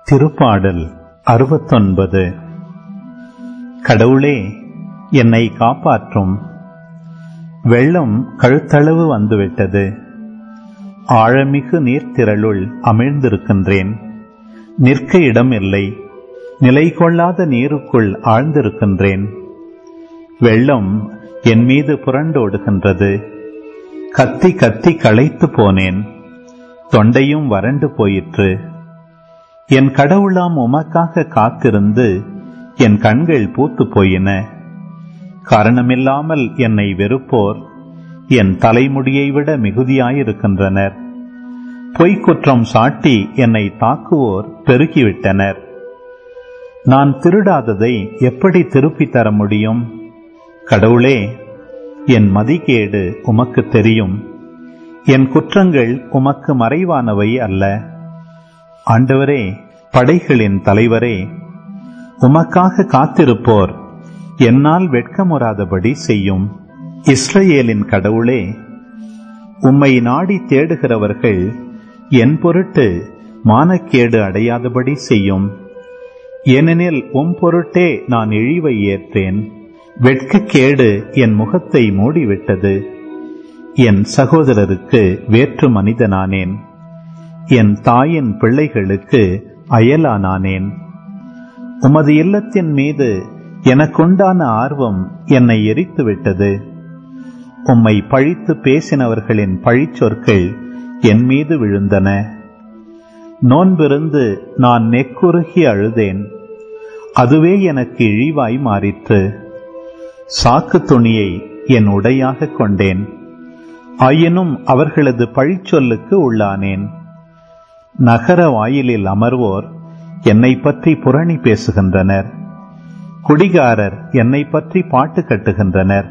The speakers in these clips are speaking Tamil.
திருப்பாடல் அறுபத்தொன்பது கடவுளே என்னை காப்பாற்றும் வெள்ளம் கழுத்தளவு வந்துவிட்டது ஆழமிகு நீர்த்திரளுள் அமிழ்ந்திருக்கின்றேன் நிற்க இடம் இல்லை நிலை கொள்ளாத நீருக்குள் ஆழ்ந்திருக்கின்றேன் வெள்ளம் என் மீது புரண்டோடுகின்றது கத்தி கத்தி களைத்து போனேன் தொண்டையும் வறண்டு போயிற்று என் கடவுளாம் உமக்காக காத்திருந்து என் கண்கள் பூத்து போயின காரணமில்லாமல் என்னை வெறுப்போர் என் தலைமுடியை விட மிகுதியாயிருக்கின்றனர் பொய்க்குற்றம் சாட்டி என்னை தாக்குவோர் பெருகிவிட்டனர் நான் திருடாததை எப்படி திருப்பித் தர முடியும் கடவுளே என் மதிகேடு உமக்கு தெரியும் என் குற்றங்கள் உமக்கு மறைவானவை அல்ல ஆண்டவரே படைகளின் தலைவரே உமக்காக காத்திருப்போர் என்னால் வெட்கமுறாதபடி செய்யும் இஸ்ரேலின் கடவுளே உம்மை நாடி தேடுகிறவர்கள் என் பொருட்டு மானக்கேடு அடையாதபடி செய்யும் ஏனெனில் உம் பொருட்டே நான் இழிவை ஏற்றேன் வெட்கக்கேடு என் முகத்தை மூடிவிட்டது என் சகோதரருக்கு வேற்று மனிதனானேன் என் தாயின் பிள்ளைகளுக்கு அயலானானேன் உமது இல்லத்தின் மீது எனக்குண்டான ஆர்வம் என்னை எரித்துவிட்டது உம்மை பழித்து பேசினவர்களின் பழிச்சொற்கள் என் மீது விழுந்தன நோன்பிருந்து நான் நெக்குருகி அழுதேன் அதுவே எனக்கு இழிவாய் மாறிற்று சாக்கு துணியை என் உடையாக கொண்டேன் ஆயினும் அவர்களது பழிச்சொல்லுக்கு உள்ளானேன் நகர வாயிலில் அமர்வோர் என்னை பற்றி புரணி பேசுகின்றனர் குடிகாரர் என்னை பற்றி பாட்டு கட்டுகின்றனர்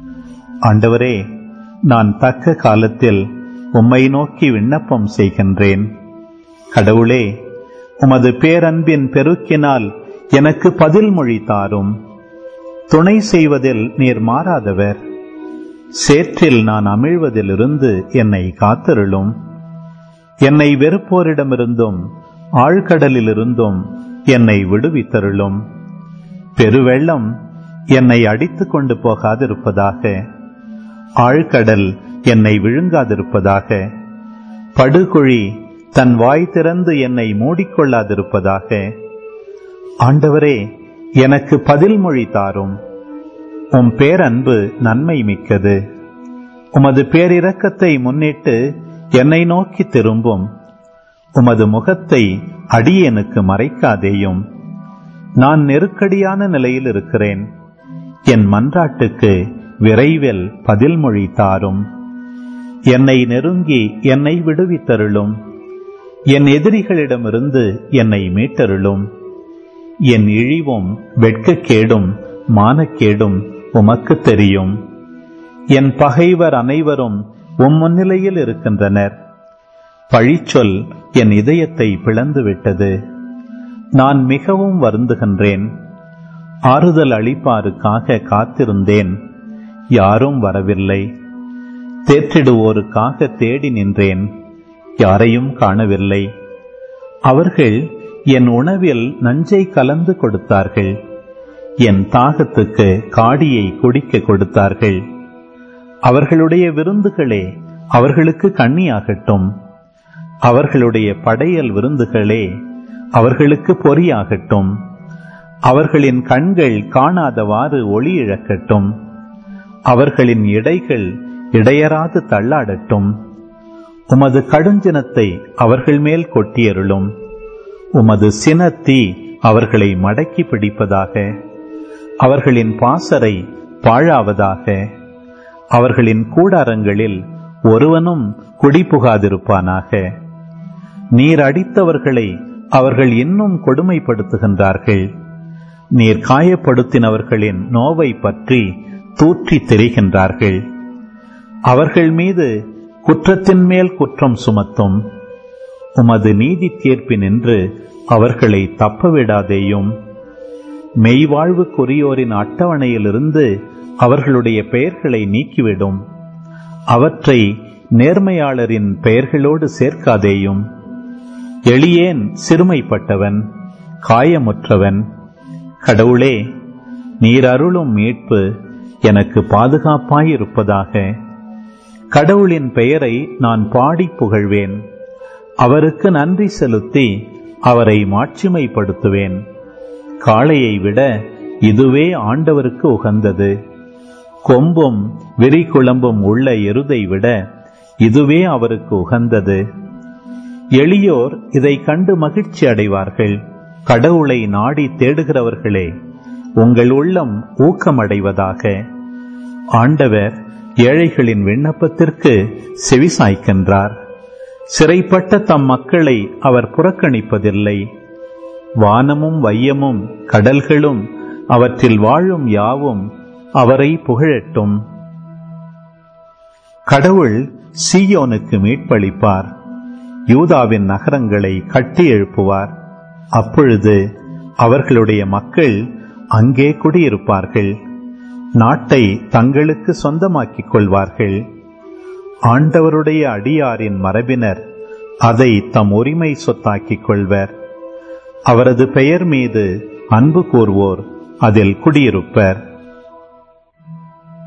ஆண்டவரே நான் தக்க காலத்தில் உம்மை நோக்கி விண்ணப்பம் செய்கின்றேன் கடவுளே உமது பேரன்பின் பெருக்கினால் எனக்கு பதில் மொழி தாரும் துணை செய்வதில் நீர் மாறாதவர் சேற்றில் நான் அமிழ்வதிலிருந்து என்னை காத்தருளும் என்னை வெறுப்போரிடமிருந்தும் ஆழ்கடலிலிருந்தும் என்னை விடுவித்தருளும் பெருவெள்ளம் என்னை அடித்துக் கொண்டு போகாதிருப்பதாக ஆழ்கடல் என்னை விழுங்காதிருப்பதாக படுகுழி தன் வாய் திறந்து என்னை மூடிக்கொள்ளாதிருப்பதாக ஆண்டவரே எனக்கு பதில் மொழி தாரும் உம் பேரன்பு நன்மை மிக்கது உமது பேரிரக்கத்தை முன்னிட்டு என்னை நோக்கி திரும்பும் உமது முகத்தை அடியனுக்கு மறைக்காதேயும் நான் நெருக்கடியான நிலையில் இருக்கிறேன் என் மன்றாட்டுக்கு விரைவில் பதில் மொழி தாரும் என்னை நெருங்கி என்னை விடுவித்தருளும் என் எதிரிகளிடமிருந்து என்னை மீட்டருளும் என் இழிவும் வெட்கக்கேடும் மானக்கேடும் உமக்கு தெரியும் என் பகைவர் அனைவரும் உம் முன்னிலையில் இருக்கின்றனர் பழிச்சொல் என் இதயத்தை பிளந்துவிட்டது நான் மிகவும் வருந்துகின்றேன் ஆறுதல் அளிப்பாருக்காக காத்திருந்தேன் யாரும் வரவில்லை தேற்றிடுவோருக்காக தேடி நின்றேன் யாரையும் காணவில்லை அவர்கள் என் உணவில் நஞ்சை கலந்து கொடுத்தார்கள் என் தாகத்துக்கு காடியை குடிக்க கொடுத்தார்கள் அவர்களுடைய விருந்துகளே அவர்களுக்கு கண்ணியாகட்டும் அவர்களுடைய படையல் விருந்துகளே அவர்களுக்கு பொறியாகட்டும் அவர்களின் கண்கள் காணாதவாறு ஒளி இழக்கட்டும் அவர்களின் இடைகள் இடையராது தள்ளாடட்டும் உமது கடுஞ்சினத்தை அவர்கள் மேல் கொட்டியருளும் உமது சினத்தீ அவர்களை மடக்கி பிடிப்பதாக அவர்களின் பாசறை பாழாவதாக அவர்களின் கூடாரங்களில் ஒருவனும் குடிபுகாதிருப்பானாக நீர் அடித்தவர்களை அவர்கள் இன்னும் கொடுமைப்படுத்துகின்றார்கள் நீர் காயப்படுத்தினவர்களின் நோவை பற்றி தூற்றி தெரிகின்றார்கள் அவர்கள் மீது குற்றத்தின் மேல் குற்றம் சுமத்தும் உமது நீதி தீர்ப்பினின்று அவர்களை தப்பவிடாதேயும் மெய்வாழ்வுக்குரியோரின் அட்டவணையிலிருந்து அவர்களுடைய பெயர்களை நீக்கிவிடும் அவற்றை நேர்மையாளரின் பெயர்களோடு சேர்க்காதேயும் எளியேன் சிறுமைப்பட்டவன் காயமுற்றவன் கடவுளே நீர் அருளும் மீட்பு எனக்கு பாதுகாப்பாயிருப்பதாக கடவுளின் பெயரை நான் பாடி புகழ்வேன் அவருக்கு நன்றி செலுத்தி அவரை மாட்சிமைப்படுத்துவேன் காளையை விட இதுவே ஆண்டவருக்கு உகந்தது கொம்பும் விரிகுழம்பும் உள்ள எருதை விட இதுவே அவருக்கு உகந்தது எளியோர் இதை கண்டு மகிழ்ச்சி அடைவார்கள் கடவுளை நாடி தேடுகிறவர்களே உங்கள் உள்ளம் ஊக்கமடைவதாக ஆண்டவர் ஏழைகளின் விண்ணப்பத்திற்கு செவிசாய்க்கின்றார் சிறைப்பட்ட தம் மக்களை அவர் புறக்கணிப்பதில்லை வானமும் வையமும் கடல்களும் அவற்றில் வாழும் யாவும் அவரை புகழட்டும் கடவுள் சீயோனுக்கு மீட்பளிப்பார் யூதாவின் நகரங்களை கட்டி எழுப்புவார் அப்பொழுது அவர்களுடைய மக்கள் அங்கே குடியிருப்பார்கள் நாட்டை தங்களுக்கு சொந்தமாக்கிக் கொள்வார்கள் ஆண்டவருடைய அடியாரின் மரபினர் அதை தம் உரிமை சொத்தாக்கிக் கொள்வர் அவரது பெயர் மீது அன்பு கூர்வோர் அதில் குடியிருப்பர்